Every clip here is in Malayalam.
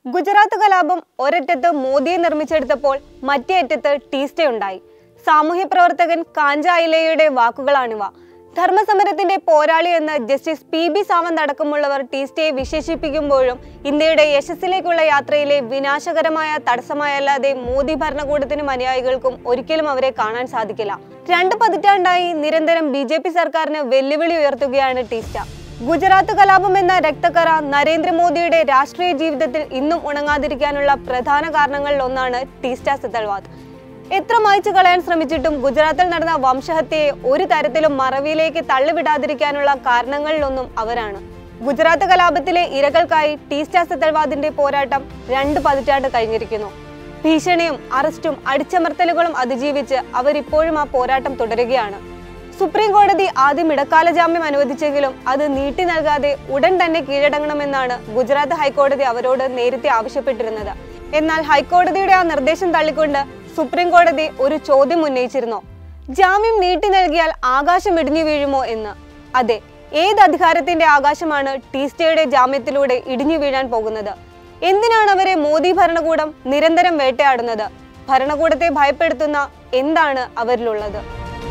ഗുജറാത്ത് കലാപം ഒരറ്റത്ത് മോദിയെ നിർമ്മിച്ചെടുത്തപ്പോൾ മറ്റേ അറ്റത്ത് ടീസ്റ്റേ ഉണ്ടായി സാമൂഹ്യ പ്രവർത്തകൻ കാഞ്ച ഐലയുടെ വാക്കുകളാണിവ ധർമ്മസമരത്തിന്റെ പോരാളി എന്ന് ജസ്റ്റിസ് പി ബി സാവന്ത് അടക്കമുള്ളവർ ടീസ്റ്റയെ വിശേഷിപ്പിക്കുമ്പോഴും ഇന്ത്യയുടെ യശസ്സിലേക്കുള്ള യാത്രയിലെ വിനാശകരമായ തടസ്സമായല്ലാതെ മോദി ഭരണകൂടത്തിനും അനുയായികൾക്കും ഒരിക്കലും അവരെ കാണാൻ സാധിക്കില്ല രണ്ട് പതിറ്റാണ്ടായി നിരന്തരം ബി ജെ പി സർക്കാരിന് വെല്ലുവിളി ഉയർത്തുകയാണ് ടീസ്റ്റ ഗുജറാത്ത് കലാപം എന്ന രക്തക്കറ നരേന്ദ്രമോദിയുടെ രാഷ്ട്രീയ ജീവിതത്തിൽ ഇന്നും ഉണങ്ങാതിരിക്കാനുള്ള പ്രധാന കാരണങ്ങളിൽ ഒന്നാണ് ടീസ്റ്റ സിത്തൽവാദ് എത്ര മായ്ച്ചു കളയാൻ ശ്രമിച്ചിട്ടും ഗുജറാത്തിൽ നടന്ന വംശഹത്യയെ ഒരു തരത്തിലും മറവിയിലേക്ക് തള്ളിവിടാതിരിക്കാനുള്ള കാരണങ്ങളിലൊന്നും അവരാണ് ഗുജറാത്ത് കലാപത്തിലെ ഇരകൾക്കായി ടീസ്റ്റ സിത്തൽവാദിന്റെ പോരാട്ടം രണ്ട് പതിറ്റാണ്ട് കഴിഞ്ഞിരിക്കുന്നു ഭീഷണിയും അറസ്റ്റും അടിച്ചമർത്തലുകളും അതിജീവിച്ച് അവരിപ്പോഴും ആ പോരാട്ടം തുടരുകയാണ് സുപ്രീം കോടതി ആദ്യം ഇടക്കാല ജാമ്യം അനുവദിച്ചെങ്കിലും അത് നീട്ടി നൽകാതെ ഉടൻ തന്നെ കീഴടങ്ങണമെന്നാണ് ഗുജറാത്ത് ഹൈക്കോടതി അവരോട് നേരത്തെ ആവശ്യപ്പെട്ടിരുന്നത് എന്നാൽ ഹൈക്കോടതിയുടെ ആ നിർദ്ദേശം തള്ളിക്കൊണ്ട് സുപ്രീം കോടതി ഒരു ചോദ്യം ഉന്നയിച്ചിരുന്നു ജാമ്യം നീട്ടി നൽകിയാൽ ആകാശം ഇടിഞ്ഞു വീഴുമോ എന്ന് അതെ ഏത് അധികാരത്തിന്റെ ആകാശമാണ് ടീസ്റ്റയുടെ ജാമ്യത്തിലൂടെ ഇടിഞ്ഞു വീഴാൻ പോകുന്നത് എന്തിനാണ് അവരെ മോദി ഭരണകൂടം നിരന്തരം വേട്ടയാടുന്നത് ഭരണകൂടത്തെ ഭയപ്പെടുത്തുന്ന എന്താണ് അവരിലുള്ളത്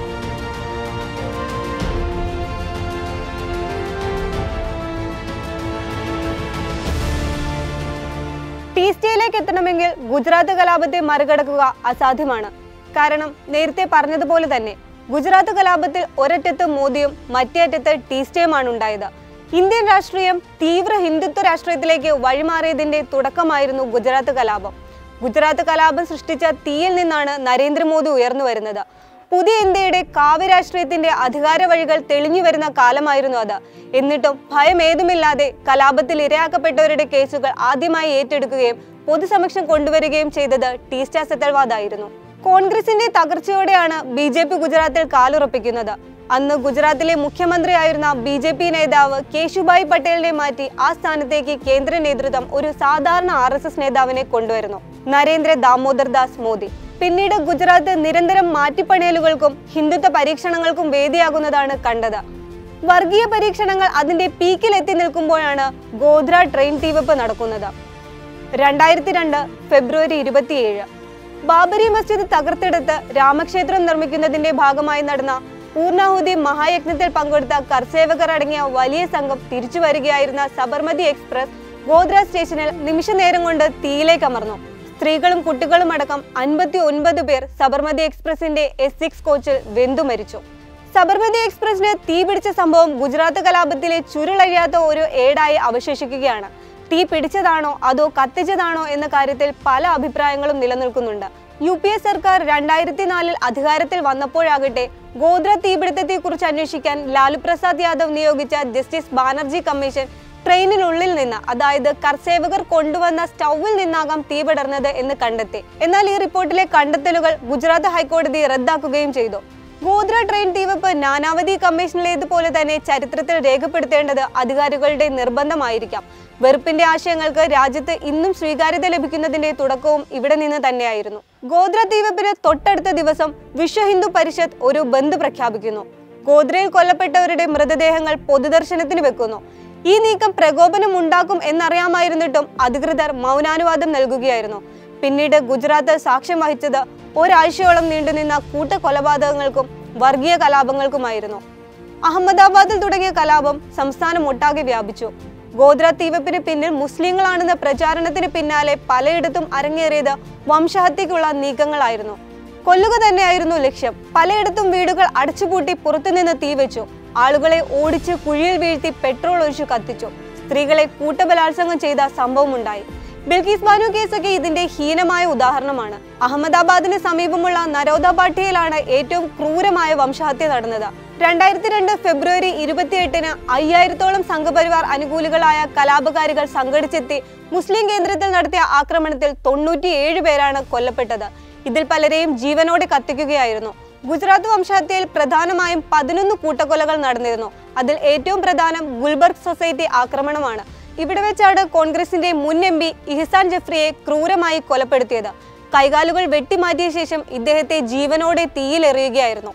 ടീസ്റ്റയിലേക്ക് എത്തണമെങ്കിൽ ഗുജറാത്ത് കലാപത്തെ മറികടക്കുക അസാധ്യമാണ് കാരണം നേരത്തെ പറഞ്ഞതുപോലെ തന്നെ ഗുജറാത്ത് കലാപത്തിൽ ഒരറ്റത്ത് മോദിയും മറ്റേ അറ്റത്ത് ടീസ്റ്റയുമാണ് ഉണ്ടായത് ഇന്ത്യൻ രാഷ്ട്രീയം തീവ്ര ഹിന്ദുത്വ രാഷ്ട്രീയത്തിലേക്ക് വഴിമാറിയതിന്റെ തുടക്കമായിരുന്നു ഗുജറാത്ത് കലാപം ഗുജറാത്ത് കലാപം സൃഷ്ടിച്ച തീയിൽ നിന്നാണ് നരേന്ദ്രമോദി ഉയർന്നു വരുന്നത് പുതിയ ഇന്ത്യയുടെ കാവ്യരാഷ്ട്രീയത്തിന്റെ അധികാര വഴികൾ തെളിഞ്ഞു വരുന്ന കാലമായിരുന്നു അത് എന്നിട്ടും ഭയമേതുമില്ലാതെ കലാപത്തിൽ ഇരയാക്കപ്പെട്ടവരുടെ കേസുകൾ ആദ്യമായി ഏറ്റെടുക്കുകയും പൊതുസമക്ഷം കൊണ്ടുവരികയും ചെയ്തത് ടീസ്റ്റ സെത്തൽവാദായിരുന്നു കോൺഗ്രസിന്റെ തകർച്ചയോടെയാണ് ബി ജെ പി ഗുജറാത്തിൽ കാലുറപ്പിക്കുന്നത് അന്ന് ഗുജറാത്തിലെ മുഖ്യമന്ത്രിയായിരുന്ന ബി ജെ പി നേതാവ് കേശുഭായ് പട്ടേലിനെ മാറ്റി ആ സ്ഥാനത്തേക്ക് കേന്ദ്ര നേതൃത്വം ഒരു സാധാരണ ആർ എസ് എസ് നേതാവിനെ കൊണ്ടുവരുന്നു നരേന്ദ്ര ദാമോദർ ദാസ് മോദി പിന്നീട് ഗുജറാത്ത് നിരന്തരം മാറ്റിപ്പണിയലുകൾക്കും ഹിന്ദുത്വ പരീക്ഷണങ്ങൾക്കും വേദിയാകുന്നതാണ് കണ്ടത് വർഗീയ പരീക്ഷണങ്ങൾ അതിന്റെ പീക്കിൽ എത്തി നിൽക്കുമ്പോഴാണ് ഗോധ്ര ട്രെയിൻ തീവെപ്പ് നടക്കുന്നത് രണ്ടായിരത്തി രണ്ട് ഫെബ്രുവരി ഇരുപത്തിയേഴ് ബാബരി മസ്ജിദ് തകർത്തെടുത്ത് രാമക്ഷേത്രം നിർമ്മിക്കുന്നതിന്റെ ഭാഗമായി നടന്ന പൂർണ്ണാഹുതി മഹായജ്ഞത്തിൽ പങ്കെടുത്ത കർസേവകർ അടങ്ങിയ വലിയ സംഘം തിരിച്ചു വരികയായിരുന്ന സബർമതി എക്സ്പ്രസ് ഗോദ്ര സ്റ്റേഷനിൽ നിമിഷ നേരം കൊണ്ട് തീയിലേക്ക് അമർന്നു സ്ത്രീകളും കുട്ടികളും അടക്കം അൻപത്തി ഒൻപത് പേർ സബർമതി എക്സ്പ്രസിന്റെ എസ് സിക്സ് കോച്ചിൽ വെന്തു മരിച്ചു സബർമതി എക്സ്പ്രസിന് തീ പിടിച്ച സംഭവം ഗുജറാത്ത് കലാപത്തിലെ ചുരുളഴിയാത്ത ഒരു ഏടായി അവശേഷിക്കുകയാണ് തീ പിടിച്ചതാണോ അതോ കത്തിച്ചതാണോ എന്ന കാര്യത്തിൽ പല അഭിപ്രായങ്ങളും നിലനിൽക്കുന്നുണ്ട് യു പി എ സർക്കാർ രണ്ടായിരത്തി നാലിൽ അധികാരത്തിൽ വന്നപ്പോഴാകട്ടെ ഗോദ്ര തീപിടുത്തത്തെക്കുറിച്ച് അന്വേഷിക്കാൻ ലാലു പ്രസാദ് യാദവ് നിയോഗിച്ച ജസ്റ്റിസ് ബാനർജി കമ്മീഷൻ ട്രെയിനിനുള്ളിൽ നിന്ന് അതായത് കർസേവകർ കൊണ്ടുവന്ന സ്റ്റൗവിൽ നിന്നാകാം തീ പടർന്നത് എന്ന് കണ്ടെത്തി എന്നാൽ ഈ റിപ്പോർട്ടിലെ കണ്ടെത്തലുകൾ ഗുജറാത്ത് ഹൈക്കോടതി റദ്ദാക്കുകയും ചെയ്തു ഗോദ്ര ട്രെയിൻ തീവെപ്പ് നാനാവധി കമ്മീഷനിലേതുപോലെ തന്നെ ചരിത്രത്തിൽ രേഖപ്പെടുത്തേണ്ടത് അധികാരികളുടെ നിർബന്ധമായിരിക്കാം വെറുപ്പിന്റെ ആശയങ്ങൾക്ക് രാജ്യത്ത് ഇന്നും സ്വീകാര്യത ലഭിക്കുന്നതിന്റെ തുടക്കവും ഇവിടെ നിന്ന് തന്നെയായിരുന്നു ഗോദ്ര തീവെപ്പിന് തൊട്ടടുത്ത ദിവസം വിശ്വ ഹിന്ദു പരിഷത്ത് ഒരു ബന്ദ് പ്രഖ്യാപിക്കുന്നു ഗോദ്രയിൽ കൊല്ലപ്പെട്ടവരുടെ മൃതദേഹങ്ങൾ പൊതുദർശനത്തിന് വെക്കുന്നു ഈ നീക്കം പ്രകോപനം ഉണ്ടാക്കും എന്നറിയാമായിരുന്നിട്ടും അധികൃതർ മൗനാനുവാദം നൽകുകയായിരുന്നു പിന്നീട് ഗുജറാത്ത് സാക്ഷ്യം വഹിച്ചത് ഒരാഴ്ചയോളം നീണ്ടുനിന്ന കൂട്ടക്കൊലപാതകങ്ങൾക്കും വർഗീയ കലാപങ്ങൾക്കുമായിരുന്നു അഹമ്മദാബാദിൽ തുടങ്ങിയ കലാപം സംസ്ഥാനം ഒട്ടാകെ വ്യാപിച്ചു ഗോദ്ര തീവെപ്പിന് പിന്നിൽ മുസ്ലിങ്ങളാണെന്ന പ്രചാരണത്തിന് പിന്നാലെ പലയിടത്തും അരങ്ങേറിയത് വംശഹത്യക്കുള്ള നീക്കങ്ങളായിരുന്നു കൊല്ലുക തന്നെയായിരുന്നു ലക്ഷ്യം പലയിടത്തും വീടുകൾ അടച്ചുപൂട്ടി പുറത്തുനിന്ന് തീവെച്ചു ആളുകളെ ഓടിച്ച് കുഴിയിൽ വീഴ്ത്തി പെട്രോൾ ഒഴിച്ചു കത്തിച്ചു സ്ത്രീകളെ കൂട്ടബലാത്സംഗം ചെയ്ത സംഭവമുണ്ടായി ബിൽക്കീസ് ബാനു കേസൊക്കെ ഇതിന്റെ ഹീനമായ ഉദാഹരണമാണ് അഹമ്മദാബാദിന് സമീപമുള്ള നരോദാപാട്ടിയയിലാണ് ഏറ്റവും ക്രൂരമായ വംശഹത്യ നടന്നത് രണ്ടായിരത്തി രണ്ട് ഫെബ്രുവരി ഇരുപത്തിയെട്ടിന് അയ്യായിരത്തോളം സംഘപരിവാർ അനുകൂലികളായ കലാപകാരികൾ സംഘടിച്ചെത്തി മുസ്ലിം കേന്ദ്രത്തിൽ നടത്തിയ ആക്രമണത്തിൽ തൊണ്ണൂറ്റിയേഴ് പേരാണ് കൊല്ലപ്പെട്ടത് ഇതിൽ പലരെയും ജീവനോടെ കത്തിക്കുകയായിരുന്നു ഗുജറാത്ത് വംശഹത്യയിൽ പ്രധാനമായും പതിനൊന്ന് കൂട്ടക്കൊലകൾ നടന്നിരുന്നു അതിൽ ഏറ്റവും പ്രധാനം ഗുൽബർഗ് സൊസൈറ്റി ആക്രമണമാണ് ഇവിടെ വെച്ചാണ് കോൺഗ്രസിന്റെ മുൻ എം പി ഇഹ്സാൻ ജഫ്രിയെ ക്രൂരമായി കൊലപ്പെടുത്തിയത് കൈകാലുകൾ വെട്ടിമാറ്റിയ ശേഷം ഇദ്ദേഹത്തെ ജീവനോടെ തീയിലെറിയുകയായിരുന്നു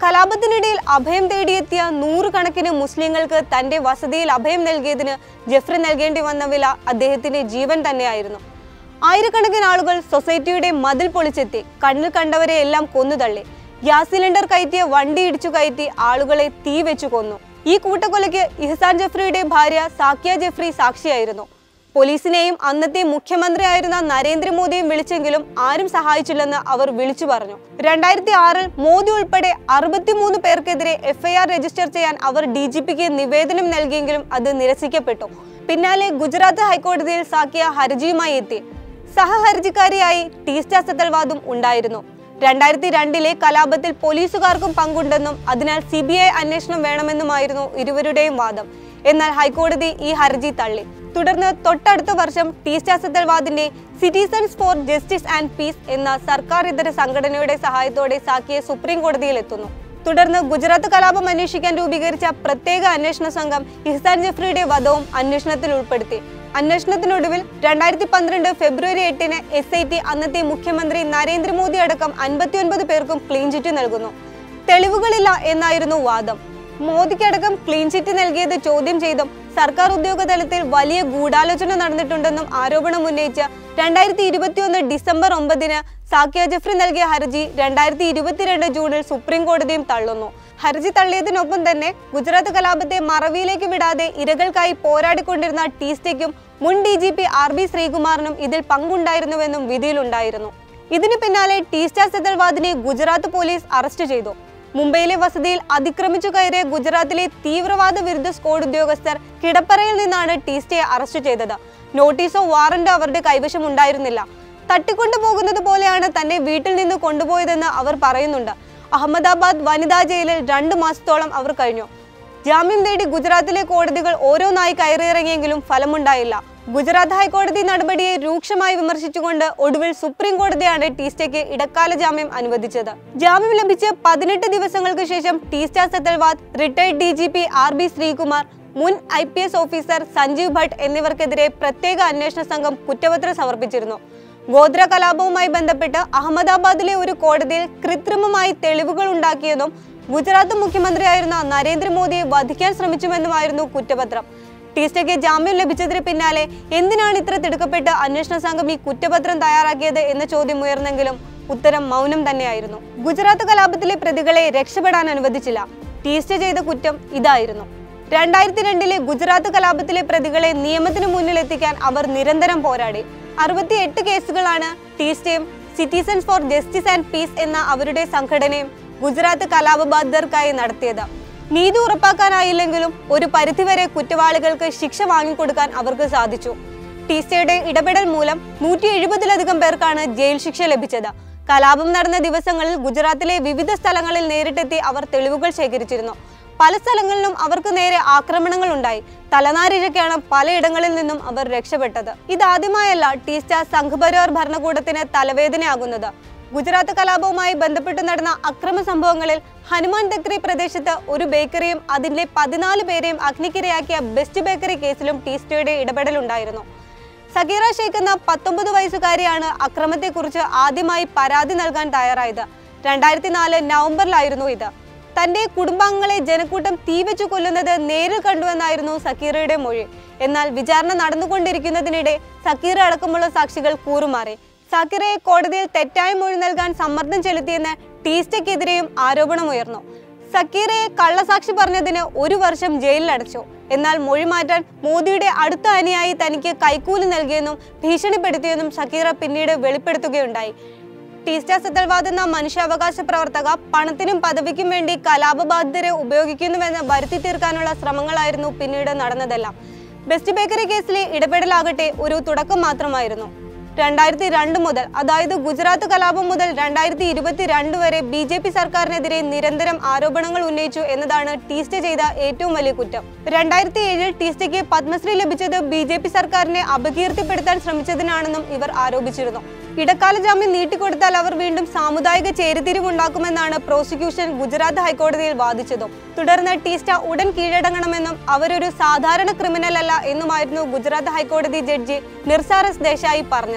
കലാപത്തിനിടയിൽ അഭയം തേടിയെത്തിയ നൂറുകണക്കിന് മുസ്ലിങ്ങൾക്ക് തന്റെ വസതിയിൽ അഭയം നൽകിയതിന് ജെഫ്രി നൽകേണ്ടി വന്ന വില അദ്ദേഹത്തിന്റെ ജീവൻ തന്നെയായിരുന്നു ആയിരക്കണക്കിന് ആളുകൾ സൊസൈറ്റിയുടെ മതിൽ പൊളിച്ചെത്തി കണ്ണിൽ കണ്ടവരെ എല്ലാം കൊന്നുതള്ളി ഗ്യാസ് സിലിണ്ടർ കയറ്റിയ വണ്ടി ഇടിച്ചു കയറ്റി ആളുകളെ തീ വെച്ചു കൊന്നു ഈ കൂട്ടക്കൊലയ്ക്ക് ഇഹ്സാൻ ജഫ്രിയുടെ ഭാര്യ സാക്കിയ ജഫ്രി സാക്ഷിയായിരുന്നു പോലീസിനെയും അന്നത്തെ മുഖ്യമന്ത്രിയായിരുന്ന നരേന്ദ്രമോദിയും വിളിച്ചെങ്കിലും ആരും സഹായിച്ചില്ലെന്ന് അവർ വിളിച്ചു പറഞ്ഞു രണ്ടായിരത്തി ആറിൽ മോദി ഉൾപ്പെടെ അറുപത്തിമൂന്ന് പേർക്കെതിരെ എഫ്ഐആർ രജിസ്റ്റർ ചെയ്യാൻ അവർ ഡി ജി പിക്ക് നിവേദനം നൽകിയെങ്കിലും അത് നിരസിക്കപ്പെട്ടു പിന്നാലെ ഗുജറാത്ത് ഹൈക്കോടതിയിൽ സാക്കിയ ഹർജിയുമായി എത്തി സഹഹർജിക്കാരിയായി ടീസ്റ്റ സത്തൽവാദും ഉണ്ടായിരുന്നു രണ്ടായിരത്തി രണ്ടിലെ കലാപത്തിൽ പോലീസുകാർക്കും പങ്കുണ്ടെന്നും അതിനാൽ സി ബി ഐ അന്വേഷണം വേണമെന്നുമായിരുന്നു ഇരുവരുടെയും വാദം എന്നാൽ ഹൈക്കോടതി ഈ ഹർജി തള്ളി തുടർന്ന് തൊട്ടടുത്ത വർഷം ടീസ്റ്റ സത്തൽവാദിന്റെ citizens for justice and peace എന്ന സർക്കാർ ഇതര സംഘടനയുടെ സഹായത്തോടെ സാക്കിയെ സുപ്രീം കോടതിയിൽ എത്തുന്നു തുടർന്ന് ഗുജറാത്ത് കലാപം അന്വേഷിക്കാൻ രൂപീകരിച്ച പ്രത്യേക അന്വേഷണ സംഘം ഇഹ്സാൻ ജഫ്രിയുടെ വധവും അന്വേഷണത്തിൽ ഉൾപ്പെടുത്തി അന്വേഷണത്തിനൊടുവിൽ രണ്ടായിരത്തി പന്ത്രണ്ട് ഫെബ്രുവരി എട്ടിന് എസ് ഐ ടി അന്നത്തെ മുഖ്യമന്ത്രി നരേന്ദ്രമോദി അടക്കം അൻപത്തിയൊൻപത് പേർക്കും ക്ലീൻ ചിറ്റ് നൽകുന്നു തെളിവുകളില്ല എന്നായിരുന്നു വാദം മോദിക്കടക്കം ക്ലീൻ ചിറ്റ് നൽകിയത് ചോദ്യം ചെയ്തും സർക്കാർ ഉദ്യോഗ തലത്തിൽ വലിയ ഗൂഢാലോചന നടന്നിട്ടുണ്ടെന്നും ആരോപണം ഉന്നയിച്ച രണ്ടായിരത്തി ഇരുപത്തിയൊന്ന് ഡിസംബർ ഒമ്പതിന് സാക്കിയ ജഫ്രി നൽകിയ ഹർജി രണ്ടായിരത്തി ഇരുപത്തിരണ്ട് ജൂണിൽ സുപ്രീം കോടതിയും തള്ളുന്നു ഹർജി തള്ളിയതിനൊപ്പം തന്നെ ഗുജറാത്ത് കലാപത്തെ മറവിയിലേക്ക് വിടാതെ ഇരകൾക്കായി പോരാടിക്കൊണ്ടിരുന്ന ടീസ്റ്റയ്ക്കും മുൻ D G P R B ശ്രീകുമാറിനും ഇതിൽ പങ്കുണ്ടായിരുന്നുവെന്നും വിധിയിലുണ്ടായിരുന്നു ഇതിന് പിന്നാലെ ടീസ്റ്റ സെതൽവാദിനെ ഗുജറാത്ത് പോലീസ് അറസ്റ്റ് ചെയ്തു മുംബൈയിലെ വസതിയിൽ അതിക്രമിച്ചു കയറിയ ഗുജറാത്തിലെ തീവ്രവാദ വിരുദ്ധ സ്ക്വാഡ് ഉദ്യോഗസ്ഥർ കിടപ്പറയിൽ നിന്നാണ് ടീസ്റ്റയെ അറസ്റ്റ് ചെയ്തത് നോട്ടീസോ വാറന്റോ അവരുടെ കൈവശം ഉണ്ടായിരുന്നില്ല തട്ടിക്കൊണ്ടു പോകുന്നത് പോലെയാണ് തന്നെ വീട്ടിൽ നിന്ന് കൊണ്ടുപോയതെന്ന് അവർ പറയുന്നുണ്ട് അഹമ്മദാബാദ് വനിതാ ജയിലിൽ രണ്ടു മാസത്തോളം അവർ കഴിഞ്ഞു ജാമ്യം തേടി ഗുജറാത്തിലെ കോടതികൾ ഓരോന്നായി കയറിയിറങ്ങിയെങ്കിലും ഫലമുണ്ടായില്ല ഗുജറാത്ത് ഹൈക്കോടതി നടപടിയെ രൂക്ഷമായി വിമർശിച്ചുകൊണ്ട് ഒടുവിൽ സുപ്രീം കോടതിയാണ് ടീസ്റ്റയ്ക്ക് ഇടക്കാല ജാമ്യം അനുവദിച്ചത് ജാമ്യം ലഭിച്ച് പതിനെട്ട് ദിവസങ്ങൾക്ക് ശേഷം Teesta Setalvad retired D G P R B Sreekumar മുൻ I P S officer Sanjiv Bhatt എന്നിവർക്കെതിരെ പ്രത്യേക അന്വേഷണ സംഘം കുറ്റപത്രം സമർപ്പിച്ചിരുന്നു ഗോത്ര കലാപവുമായി ബന്ധപ്പെട്ട് അഹമ്മദാബാദിലെ ഒരു കോടതിയിൽ കൃത്രിമമായി തെളിവുകൾ ഉണ്ടാക്കിയതും ഗുജറാത്ത് മുഖ്യമന്ത്രിയായിരുന്ന നരേന്ദ്രമോദിയെ വധിക്കാൻ ശ്രമിച്ചുവെന്നുമായിരുന്നു കുറ്റപത്രം ടീസ്റ്റയ്ക്ക് ജാമ്യം ലഭിച്ചതിന് പിന്നാലെ എന്തിനാണ് ഇത്ര തിടുക്കപ്പെട്ട് അന്വേഷണ സംഘം ഈ കുറ്റപത്രം തയ്യാറാക്കിയത് എന്ന ചോദ്യം ഉയർന്നെങ്കിലും ഉത്തരം മൗനം തന്നെയായിരുന്നു ഗുജറാത്ത് കലാപത്തിലെ പ്രതികളെ രക്ഷപ്പെടാൻ അനുവദിച്ചില്ല ടീസ്റ്റ് ചെയ്ത കുറ്റം ഇതായിരുന്നു രണ്ടായിരത്തി രണ്ടിലെ ഗുജറാത്ത് കലാപത്തിലെ പ്രതികളെ നിയമത്തിന് മുന്നിൽ എത്തിക്കാൻ അവർ നിരന്തരം പോരാടി അറുപത്തിയെട്ട് കേസുകളാണ് ടീസ്റ്റയും citizens for justice and peace എന്ന അവരുടെ സംഘടനയും ഗുജറാത്ത് കലാപബാധിതർക്കായി നടത്തിയത് നീതി ഉറപ്പാക്കാനായില്ലെങ്കിലും ഒരു പരിധിവരെ കുറ്റവാളികൾക്ക് ശിക്ഷ വാങ്ങിക്കൊടുക്കാൻ അവർക്ക് സാധിച്ചു ടീസ്റ്റയുടെ ഇടപെടൽ മൂലം നൂറ്റി എഴുപതിലധികം പേർക്കാണ് ജയിൽ ശിക്ഷ ലഭിച്ചത് കലാപം നടന്ന ദിവസങ്ങളിൽ ഗുജറാത്തിലെ വിവിധ സ്ഥലങ്ങളിൽ നേരിട്ടെത്തി അവർ തെളിവുകൾ ശേഖരിച്ചിരുന്നു പല സ്ഥലങ്ങളിലും അവർക്ക് നേരെ ആക്രമണങ്ങൾ ഉണ്ടായി തലനാരിഴക്കാണ് പലയിടങ്ങളിൽ നിന്നും അവർ രക്ഷപ്പെട്ടത് ഇതാദ്യമായല്ല ടീസ്റ്റ സംഘപരിവാർ ഭരണകൂടത്തിന് തലവേദനയാകുന്നത് ഗുജറാത്ത് കലാപവുമായി ബന്ധപ്പെട്ട് നടന്ന അക്രമ സംഭവങ്ങളിൽ ഹനുമാൻ ദക്രി പ്രദേശത്ത് ഒരു ബേക്കറിയും അതിന്റെ പതിനാല് പേരെയും അഗ്നിക്കിരയാക്കിയ ബെസ്റ്റ് ബേക്കറി കേസിലും ടീസ്റ്റയുടെ ഇടപെടലുണ്ടായിരുന്നു സഗീറ ഷെയ്ഖ് എന്ന പത്തൊമ്പത് വയസ്സുകാരിയാണ് അക്രമത്തെക്കുറിച്ച് ആദ്യമായി പരാതി നൽകാൻ തയ്യാറായത് രണ്ടായിരത്തി നാല് നവംബറിലായിരുന്നു ഇത് തന്റെ കുടുംബാംഗങ്ങളെ ജനക്കൂട്ടം തീവെച്ചു കൊല്ലുന്നത് നേരിൽ കണ്ടുവെന്നായിരുന്നു സക്കീറയുടെ മൊഴി എന്നാൽ വിചാരണ നടന്നുകൊണ്ടിരിക്കുന്നതിനിടെ സക്കീറ അടക്കമുള്ള സാക്ഷികൾ കൂറുമാറി സക്കീറയെ കോടതിയിൽ തെറ്റായ മൊഴി നൽകാൻ സമ്മർദ്ദം ചെലുത്തിയെന്ന് ടീസ്റ്റയ്ക്കെതിരെയും ആരോപണമുയർന്നു സക്കീറയെ കള്ളസാക്ഷി പറഞ്ഞതിന് ഒരു വർഷം ജയിലിൽ അടച്ചു എന്നാൽ മൊഴി മാറ്റാൻ മോദിയുടെ അടുത്ത അനുയായി തനിക്ക് കൈക്കൂലി നൽകിയെന്നും ഭീഷണിപ്പെടുത്തിയെന്നും ഷക്കീറ പിന്നീട് വെളിപ്പെടുത്തുകയുണ്ടായി ടീസ്റ്റ സത്തൽവാദ് എന്ന മനുഷ്യാവകാശ പ്രവർത്തക പണത്തിനും പദവിക്കും വേണ്ടി കലാപബാധിതരെ ഉപയോഗിക്കുന്നുവെന്ന് വരുത്തി തീർക്കാനുള്ള ശ്രമങ്ങളായിരുന്നു പിന്നീട് നടന്നതെല്ലാം ബെസ്റ്റ് ബേക്കറി കേസിലെ ഇടപെടലാകട്ടെ ഒരു തുടക്കം മാത്രമായിരുന്നു രണ്ടായിരത്തി രണ്ട് മുതൽ അതായത് ഗുജറാത്ത് കലാപം മുതൽ രണ്ടായിരത്തി ഇരുപത്തി രണ്ട് വരെ ബി ജെ പി സർക്കാരിനെതിരെ നിരന്തരം ആരോപണങ്ങൾ ഉന്നയിച്ചു എന്നതാണ് ടീസ്റ്റ് ചെയ്ത ഏറ്റവും വലിയ കുറ്റം രണ്ടായിരത്തി ഏഴിൽ ടീസ്റ്റയ്ക്ക് പത്മശ്രീ ലഭിച്ചത് ബി ജെ പി സർക്കാരിനെ അപകീർത്തിപ്പെടുത്താൻ ശ്രമിച്ചതിനാണെന്നും ഇവർ ആരോപിച്ചിരുന്നു ഇടക്കാല ജാമ്യം നീട്ടിക്കൊടുത്താൽ അവർ വീണ്ടും സാമുദായിക ചേരിതിരിവുണ്ടാക്കുമെന്നാണ് പ്രോസിക്യൂഷൻ ഗുജറാത്ത് ഹൈക്കോടതിയിൽ വാദിച്ചതും തുടർന്ന് ടീസ്റ്റ ഉടൻ കീഴടങ്ങണമെന്നും അവരൊരു സാധാരണ ക്രിമിനൽ അല്ല എന്നുമായിരുന്നു ഗുജറാത്ത് ഹൈക്കോടതി ജഡ്ജി നിർസാറസ് ദേശായി പറഞ്ഞത്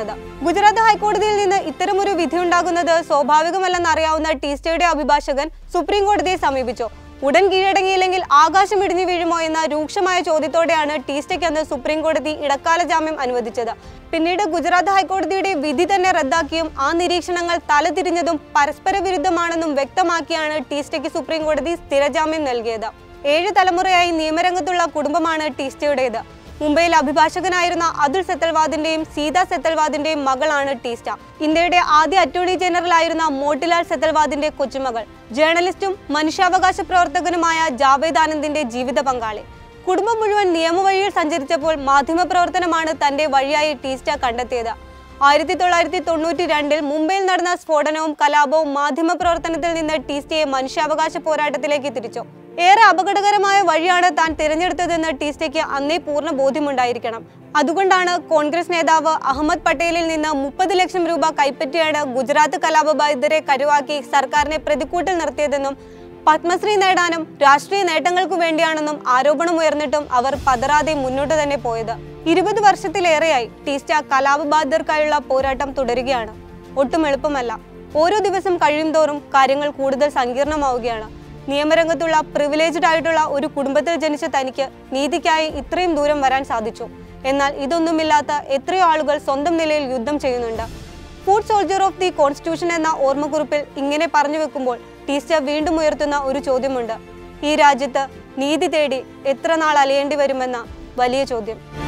നൽകിയത് ഗുജറാത്ത് ഹൈക്കോടതിയിൽ നിന്ന് ഇത്തരമൊരു വിധിയുണ്ടാകുന്നത് സ്വാഭാവികമല്ലെന്ന് അറിയാവുന്ന ടീസ്റ്റയുടെ അഭിഭാഷകൻ സുപ്രീം കോടതിയെ സമീപിച്ചു ഉടൻ കീഴടങ്ങിയില്ലെങ്കിൽ ആകാശം ഇടിഞ്ഞു വീഴുമോ എന്ന രൂക്ഷമായ ചോദ്യത്തോടെയാണ് ടീസ്റ്റയ്ക്ക് അന്ന് സുപ്രീം കോടതി ഇടക്കാല ജാമ്യം അനുവദിച്ചത് പിന്നീട് ഗുജറാത്ത് ഹൈക്കോടതിയുടെ വിധി തന്നെ റദ്ദാക്കിയും ആ നിരീക്ഷണങ്ങൾ തലതിരിഞ്ഞതും പരസ്പര വിരുദ്ധമാണെന്നും വ്യക്തമാക്കിയാണ് ടീസ്റ്റയ്ക്ക് സുപ്രീം കോടതി സ്ഥിരജാമ്യം നൽകിയത് ഏഴ് തലമുറയായി നിയമരംഗത്തുള്ള കുടുംബമാണ് ടീസ്റ്റയുടേത് മുംബൈയിൽ അഭിഭാഷകനായിരുന്ന അതുൽ സെത്തൽവാദിന്റെയും സീത സെത്തൽവാദിന്റെയും മകളാണ് ടീസ്റ്റ ഇന്ത്യയുടെ ആദ്യ അറ്റോർണി ജനറൽ ആയിരുന്ന മോട്ടിലാൽ സെത്തൽവാദിന്റെ കൊച്ചുമകൾ ജേർണലിസ്റ്റും മനുഷ്യാവകാശ പ്രവർത്തകനുമായ ജാവേദ് ആനന്ദിന്റെ ജീവിത പങ്കാളി കുടുംബം മുഴുവൻ നിയമവഴിയിൽ സഞ്ചരിച്ചപ്പോൾ മാധ്യമപ്രവർത്തനമാണ് തന്റെ വഴിയായി ടീസ്റ്റ കണ്ടെത്തിയത് ആയിരത്തി തൊള്ളായിരത്തി തൊണ്ണൂറ്റി രണ്ടിൽ മുംബൈയിൽ നടന്ന സ്ഫോടനവും കലാപവും മാധ്യമപ്രവർത്തനത്തിൽ നിന്ന് ടീസ്റ്റയെ മനുഷ്യാവകാശ പോരാട്ടത്തിലേക്ക് തിരിച്ചു ഏറെ അപകടകരമായ വഴിയാണ് താൻ തിരഞ്ഞെടുത്തതെന്ന് ടീസ്റ്റയ്ക്ക് അന്നേ പൂർണ്ണ ബോധ്യമുണ്ടായിരിക്കണം അതുകൊണ്ടാണ് കോൺഗ്രസ് നേതാവ് അഹമ്മദ് പട്ടേലിൽ നിന്ന് മുപ്പത് ലക്ഷം രൂപ കൈപ്പറ്റിയാണ് ഗുജറാത്ത് കലാപബാധിതരെ കരുവാക്കി സർക്കാരിനെ പ്രതിക്കൂട്ടിൽ നിർത്തിയതെന്നും പത്മശ്രീ നേടാനും രാഷ്ട്രീയ നേട്ടങ്ങൾക്കു വേണ്ടിയാണെന്നും ആരോപണമുയർന്നിട്ടും അവർ പതറാതെ മുന്നോട്ട് തന്നെ പോയത് ഇരുപത് വർഷത്തിലേറെയായി ടീസ്റ്റ കലാപബാധിതർക്കായുള്ള പോരാട്ടം തുടരുകയാണ് ഒട്ടും എളുപ്പമല്ല ഓരോ ദിവസം കഴിയുംതോറും കാര്യങ്ങൾ കൂടുതൽ സങ്കീർണമാവുകയാണ് നിയമരംഗത്തുള്ള പ്രിവിലേജ്ഡ് ആയിട്ടുള്ള ഒരു കുടുംബത്തിൽ ജനിച്ച തനിക്ക് നീതിക്കായി ഇത്രയും ദൂരം വരാൻ സാധിച്ചു എന്നാൽ ഇതൊന്നുമില്ലാത്ത എത്രയോ ആളുകൾ സ്വന്തം നിലയിൽ യുദ്ധം ചെയ്യുന്നുണ്ട് foot soldier of the constitution എന്ന ഓർമ്മക്കുറിപ്പിൽ ഇങ്ങനെ പറഞ്ഞു വെക്കുമ്പോൾ ടീസ്റ്റർ വീണ്ടും ഉയർത്തുന്ന ഒരു ചോദ്യമുണ്ട് ഈ രാജ്യത്ത് നീതി തേടി എത്ര നാൾ അലയേണ്ടി വരുമെന്ന വലിയ ചോദ്യം